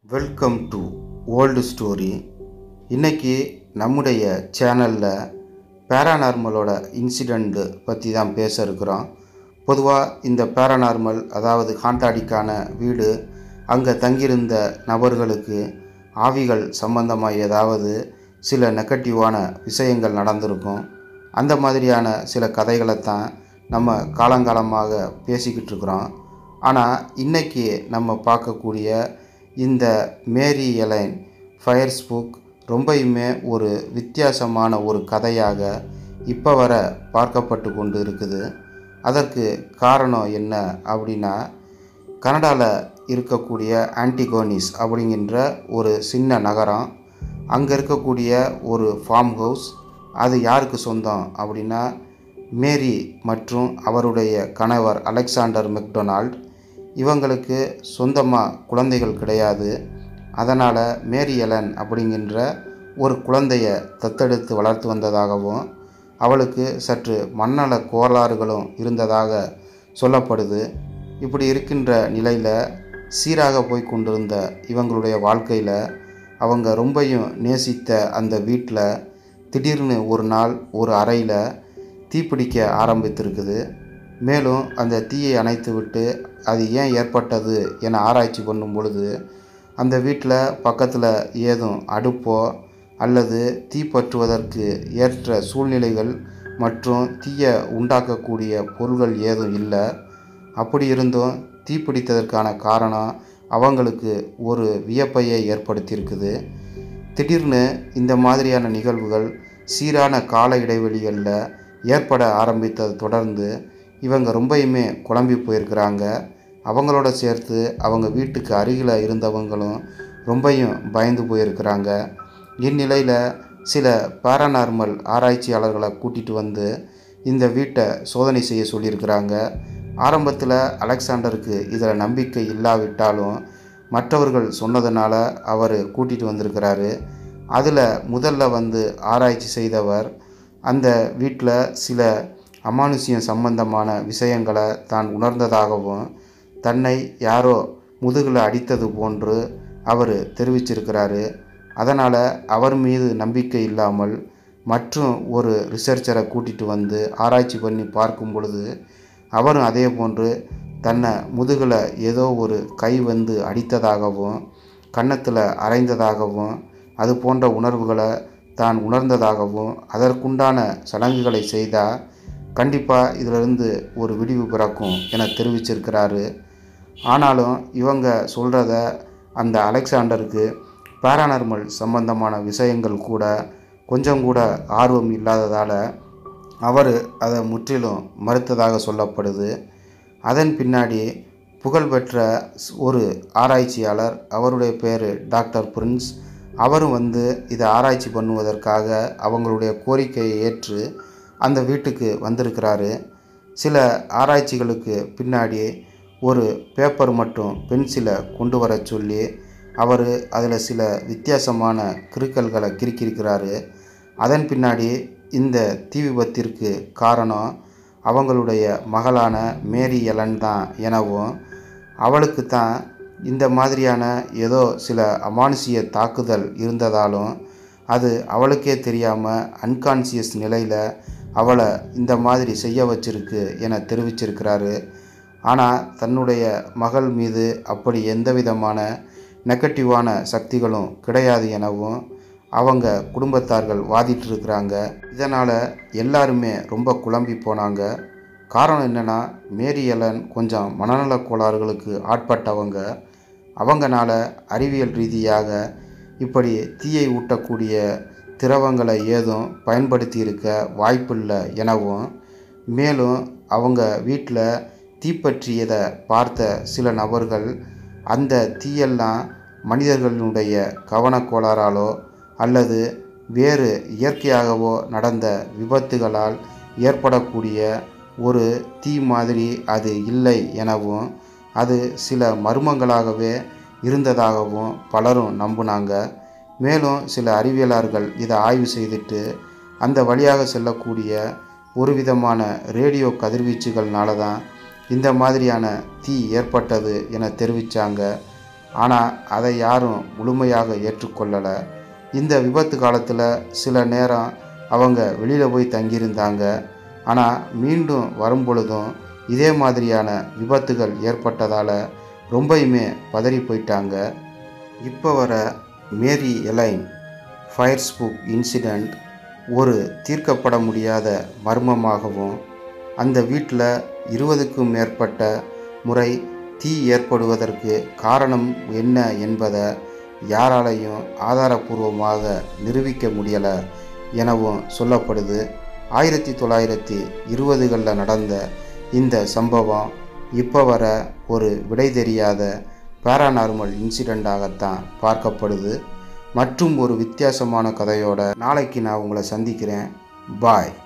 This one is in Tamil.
வெல்கம் டு ஓல்டு ஸ்டோரி இன்னைக்கு நம்முடைய சேனலில் பேராநார்மலோட இன்சிடெண்ட்டு பற்றி தான் பேச இருக்கிறோம் பொதுவாக இந்த பேராநார்மல் அதாவது ஹாண்டாடிக்கான வீடு அங்கே தங்கியிருந்த நபர்களுக்கு ஆவிகள் சம்பந்தமாக ஏதாவது சில நெகட்டிவான விஷயங்கள் நடந்திருக்கும் அந்த மாதிரியான சில கதைகளை தான் நம்ம காலங்காலமாக பேசிக்கிட்டு இருக்கிறோம் ஆனால் இன்னைக்கு நம்ம பார்க்கக்கூடிய இந்த மேரி எலைன் ஃபயர்ஸ் புக் ரொம்பயுமே ஒரு வித்தியாசமான ஒரு கதையாக இப்போ வர பார்க்கப்பட்டு கொண்டு இருக்குது அதற்கு காரணம் என்ன அப்படின்னா கனடாவில் இருக்கக்கூடிய ஆன்டிகோனிஸ் அப்படிங்கிற ஒரு சின்ன நகரம் அங்கே இருக்கக்கூடிய ஒரு ஃபார்ம் ஹவுஸ் அது யாருக்கு சொந்தம் அப்படின்னா மேரி மற்றும் அவருடைய கணவர் அலெக்சாண்டர் மெக்டொனால்ட் இவங்களுக்கு சொந்தமாக குழந்தைகள் கிடையாது அதனால் மேரி எலன் அப்படிங்கின்ற ஒரு குழந்தைய தத்தெடுத்து வளர்த்து வந்ததாகவும் அவளுக்கு சற்று மண்ணல கோளாறுகளும் இருந்ததாக சொல்லப்படுது இப்படி இருக்கின்ற நிலையில் சீராக போய் கொண்டிருந்த இவங்களுடைய வாழ்க்கையில் அவங்க ரொம்பையும் நேசித்த அந்த வீட்டில் திடீர்னு ஒரு நாள் ஒரு அறையில் தீப்பிடிக்க ஆரம்பித்திருக்குது மேலும் அந்த தீயை அணைத்து விட்டு அது ஏன் ஏற்பட்டது என ஆராய்ச்சி பண்ணும் பொழுது அந்த வீட்டில் பக்கத்தில் ஏதும் அடுப்போ அல்லது தீ பற்றுவதற்கு ஏற்ற சூழ்நிலைகள் மற்றும் தீயை உண்டாக்கக்கூடிய பொருள்கள் ஏதும் இல்லை அப்படி இருந்தும் தீப்பிடித்ததற்கான காரணம் அவங்களுக்கு ஒரு வியப்பையை ஏற்படுத்தியிருக்குது திடீர்னு இந்த மாதிரியான நிகழ்வுகள் சீரான கால இடைவெளிகளில் ஏற்பட ஆரம்பித்ததை தொடர்ந்து இவங்க ரொம்பயுமே குழம்பி போயிருக்கிறாங்க அவங்களோட சேர்த்து அவங்க வீட்டுக்கு அருகில் இருந்தவங்களும் ரொம்பையும் பயந்து போயிருக்கிறாங்க இந்நிலையில் சில பாராநார்மல் ஆராய்ச்சியாளர்களை கூட்டிகிட்டு வந்து இந்த வீட்டை சோதனை செய்ய சொல்லியிருக்கிறாங்க ஆரம்பத்தில் அலெக்சாண்டருக்கு இதில் நம்பிக்கை இல்லாவிட்டாலும் மற்றவர்கள் சொன்னதுனால அவர் கூட்டிகிட்டு வந்திருக்கிறாரு அதில் முதல்ல வந்து ஆராய்ச்சி செய்தவர் அந்த வீட்டில் சில அமானுஷ்யம் சம்பந்தமான விஷயங்களை தான் உணர்ந்ததாகவும் தன்னை யாரோ முதுகில் அடித்தது போன்று அவர் தெரிவிச்சிருக்கிறாரு அதனால் அவர் மீது நம்பிக்கை இல்லாமல் மற்றும் ஒரு ரிசர்ச்சரை கூட்டிகிட்டு வந்து ஆராய்ச்சி பண்ணி பார்க்கும் பொழுது அவரும் அதே போன்று தன்னை முதுகில் ஏதோ ஒரு கை வந்து அடித்ததாகவும் கன்னத்தில் அரைந்ததாகவும் அது போன்ற உணர்வுகளை தான் உணர்ந்ததாகவும் அதற்குண்டான சடங்குகளை செய்தால் கண்டிப்பாக இதிலிருந்து ஒரு விடிவு பிறக்கும் என தெரிவிச்சிருக்கிறாரு ஆனாலும் இவங்க சொல்கிறத அந்த அலெக்சாண்டருக்கு பேரானர்மல் சம்பந்தமான விஷயங்கள் கூட கொஞ்சம் கூட ஆர்வம் இல்லாததால் அவர் அதை முற்றிலும் மறுத்ததாக சொல்லப்படுது அதன் பின்னாடி புகழ்பெற்ற ஒரு ஆராய்ச்சியாளர் அவருடைய பேர் டாக்டர் பிரின்ஸ் அவரும் வந்து இதை ஆராய்ச்சி பண்ணுவதற்காக அவங்களுடைய கோரிக்கையை ஏற்று அந்த வீட்டுக்கு வந்திருக்கிறாரு சில ஆராய்ச்சிகளுக்கு பின்னாடி ஒரு பேப்பர் மற்றும் பென்சிலை கொண்டு வர சொல்லி அவர் அதில் சில வித்தியாசமான கிறுக்கல்களை கிறுக்கியிருக்கிறாரு அதன் பின்னாடி இந்த தீ விபத்திற்கு காரணம் அவங்களுடைய மகளான மேரி எலன் தான் எனவும் அவளுக்கு தான் இந்த மாதிரியான ஏதோ சில அமானுஷிய தாக்குதல் இருந்ததாலும் அது அவளுக்கே தெரியாமல் அன்கான்சியஸ் நிலையில் அவளை இந்த மாதிரி செய்ய வச்சிருக்கு என தெரிவிச்சிருக்கிறாரு ஆனால் தன்னுடைய மகள் மீது அப்படி எந்த விதமான நெகட்டிவான சக்திகளும் கிடையாது எனவும் அவங்க குடும்பத்தார்கள் வாதிட்டு இருக்கிறாங்க இதனால் எல்லாருமே ரொம்ப குழம்பி போனாங்க காரணம் என்னென்னா மேரி எலன் கொஞ்சம் மனநலக் கோளாறுகளுக்கு ஆட்பட்டவங்க அவங்கனால அறிவியல் ரீதியாக இப்படி தீயை ஊட்டக்கூடிய திரவங்களை ஏதும் பயன்படுத்தி இருக்க வாய்ப்பில்லை எனவும் மேலும் அவங்க வீட்டில் தீப்பற்றியதை பார்த்த சில நபர்கள் அந்த தீயெல்லாம் மனிதர்களுடைய கவனக்கோளாறாலோ அல்லது வேறு இயற்கையாகவோ நடந்த விபத்துகளால் ஏற்படக்கூடிய ஒரு தீ மாதிரி அது இல்லை எனவும் அது சில மர்மங்களாகவே இருந்ததாகவும் பலரும் நம்பினாங்க மேலும் சில அறிவியலாளர்கள் இதை ஆய்வு செய்துட்டு அந்த வழியாக செல்லக்கூடிய ஒரு விதமான ரேடியோ கதிர்வீச்சுகள்னால தான் இந்த மாதிரியான தீ ஏற்பட்டது என தெரிவித்தாங்க ஆனால் அதை யாரும் முழுமையாக ஏற்றுக்கொள்ளலை இந்த விபத்து காலத்தில் சில நேரம் அவங்க வெளியில் போய் தங்கியிருந்தாங்க ஆனால் மீண்டும் வரும் பொழுதும் இதே மாதிரியான விபத்துகள் ஏற்பட்டதால் ரொம்பயுமே பதறி போயிட்டாங்க இப்போ வர மேரி எலைன் ஃபயர்ஸ்புக் இன்சிடெண்ட் ஒரு தீர்க்கப்பட முடியாத மர்மமாகவும் அந்த வீட்டில் இருபதுக்கும் மேற்பட்ட முறை தீ ஏற்படுவதற்கு காரணம் என்ன என்பதை யாராலையும் ஆதாரபூர்வமாக நிரூபிக்க முடியலை எனவும் சொல்லப்படுது ஆயிரத்தி தொள்ளாயிரத்தி இருபதுகளில் நடந்த இந்த சம்பவம் இப்போ வர ஒரு விடை தெரியாத பேராநார்மல் இன்சிடெண்ட்டாகத்தான் பார்க்கப்படுது மற்றும் ஒரு வித்தியாசமான கதையோட நாளைக்கு நான் உங்களை சந்திக்கிறேன் பாய்